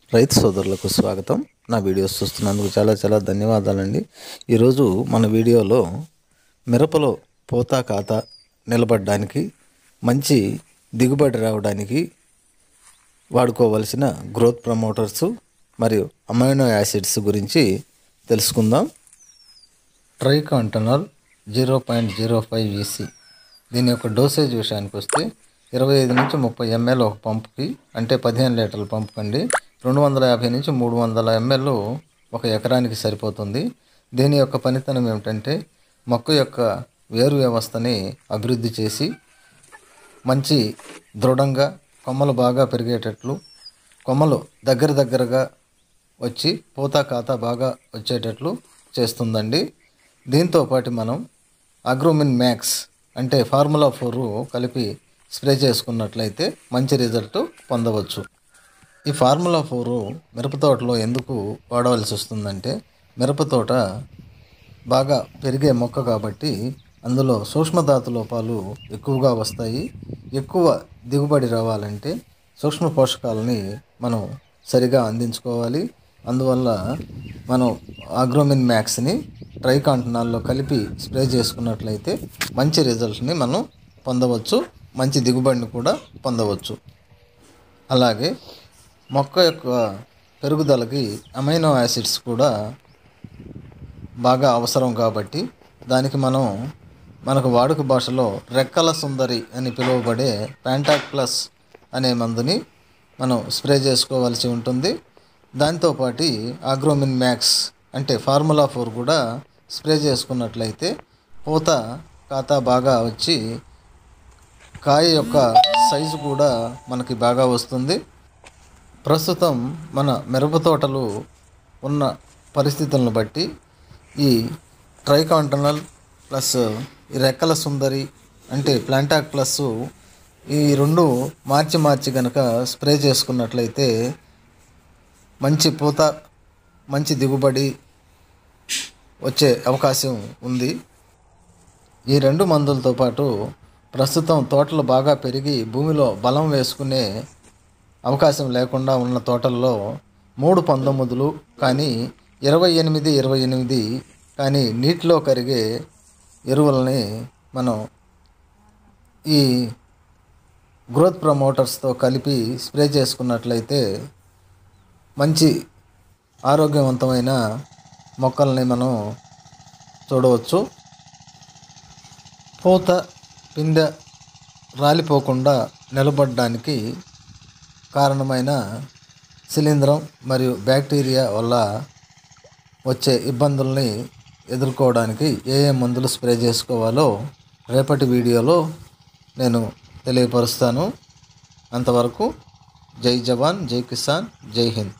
రైతు సోదరులకు స్వాగతం నా వీడియోస్ చూస్తున్నందుకు చాలా చాలా ధన్యవాదాలండి ఈరోజు మన వీడియోలో మిరపలో పోతా ఖాతా నిలబడడానికి మంచి దిగుబడి రావడానికి వాడుకోవలసిన గ్రోత్ ప్రమోటర్స్ మరియు అమైనో యాసిడ్స్ గురించి తెలుసుకుందాం triacontanol zero point zero five EC దీని యొక్క డోసేజ్ విషయానికి వస్తే ఇరవై ఐదు నుంచి ముప్పై ఎంఎల్ ఒక పంపుకి అంటే పదిహేను లీటర్ల పంపు కండి రెండు వందల యాభై నుంచి మూడు వందల ఎంఎల్ ఒక ఎకరానికి సరిపోతుంది దీని యొక్క పనితనం ఏమిటంటే మొక్క యొక్క వేరు వ్యవస్థని అభివృద్ధి చేసి మంచి దృఢంగా కొమ్మలు బాగా పెరిగేటట్లు కొమ్మలు దగ్గర దగ్గరగా వచ్చి పూత కాత బాగా వచ్చేటట్లు చేస్తుందండి దీంతో పాటు మనం అగ్రోమిన్ మ్యాక్స్ అంటే ఫార్ములా ఫోర్ కలిపి స్ప్రే చేసుకున్నట్లయితే మంచి రిజల్ట్ పొందవచ్చు ఈ ఫార్ములా ఫోర్ మిరప తోటలో ఎందుకు వాడవలసి వస్తుందంటే మిరప తోట బాగా పెరిగే మొక్క కాబట్టి అందులో సూక్ష్మధాతు లోపాలు ఎక్కువగా వస్తాయి ఎక్కువ దిగుబడి రావాలంటే సూక్ష్మ పోషకాలని మనం సరిగా అందించుకోవాలి అందువల్ల మనం అగ్రోమిన్ మ్యాక్స్ని ట్రైకాంటనాల్లో కలిపి స్ప్రే చేసుకున్నట్లయితే మంచి రిజల్ట్ని మనం పొందవచ్చు మంచి దిగుబడిని కూడా పొందవచ్చు అలాగే మొక్క యొక్క పెరుగుదలకి అమైనో యాసిడ్స్ కూడా బాగా అవసరం కాబట్టి దానికి మనం మనకు వాడుక భాషలో రెక్కల సుందరి అని పిలువబడే ప్యాంటాక్ ప్లస్ అనే మందుని మనం స్ప్రే చేసుకోవాల్సి ఉంటుంది దాంతోపాటు ఆగ్రోమిన్ మ్యాక్స్ అంటే ఫార్ములా ఫోర్ కూడా స్ప్రే చేసుకున్నట్లయితే పూత కాత బాగా వచ్చి కాయ యొక్క సైజు కూడా మనకి బాగా వస్తుంది ప్రస్తుతం మన మిరప తోటలు ఉన్న పరిస్థితులను బట్టి ఈ ట్రైకాంటనల్ ప్లస్ ఈ రెక్కల సుందరి అంటే ప్లాంటాక్ ప్లస్ ఈ రెండు మార్చి మార్చి కనుక స్ప్రే చేసుకున్నట్లయితే మంచి పూత మంచి దిగుబడి వచ్చే అవకాశం ఉంది ఈ రెండు మందులతో పాటు ప్రస్తుతం తోటలు బాగా పెరిగి భూమిలో బలం వేసుకునే అవకాశం లేకుండా ఉన్న తోటల్లో మూడు పంతొమ్మిదిలు కానీ ఇరవై ఎనిమిది ఇరవై ఎనిమిది కానీ నీటిలో కరిగే ఎరువులని మనం ఈ గ్రోత్ ప్రమోటర్స్తో కలిపి స్ప్రే చేసుకున్నట్లయితే మంచి ఆరోగ్యవంతమైన మొక్కల్ని మనం చూడవచ్చు పూత పిందె రాలిపోకుండా నిలబడడానికి కారణమైన శిలీంధ్రం మరియు బ్యాక్టీరియా వల్ల వచ్చే ఇబ్బందుల్ని ఎదుర్కోవడానికి ఏ ఏ మందులు స్ప్రే చేసుకోవాలో రేపటి వీడియోలో నేను తెలియపరుస్తాను అంతవరకు జై జవాన్ జై కిసాన్ జై హింద్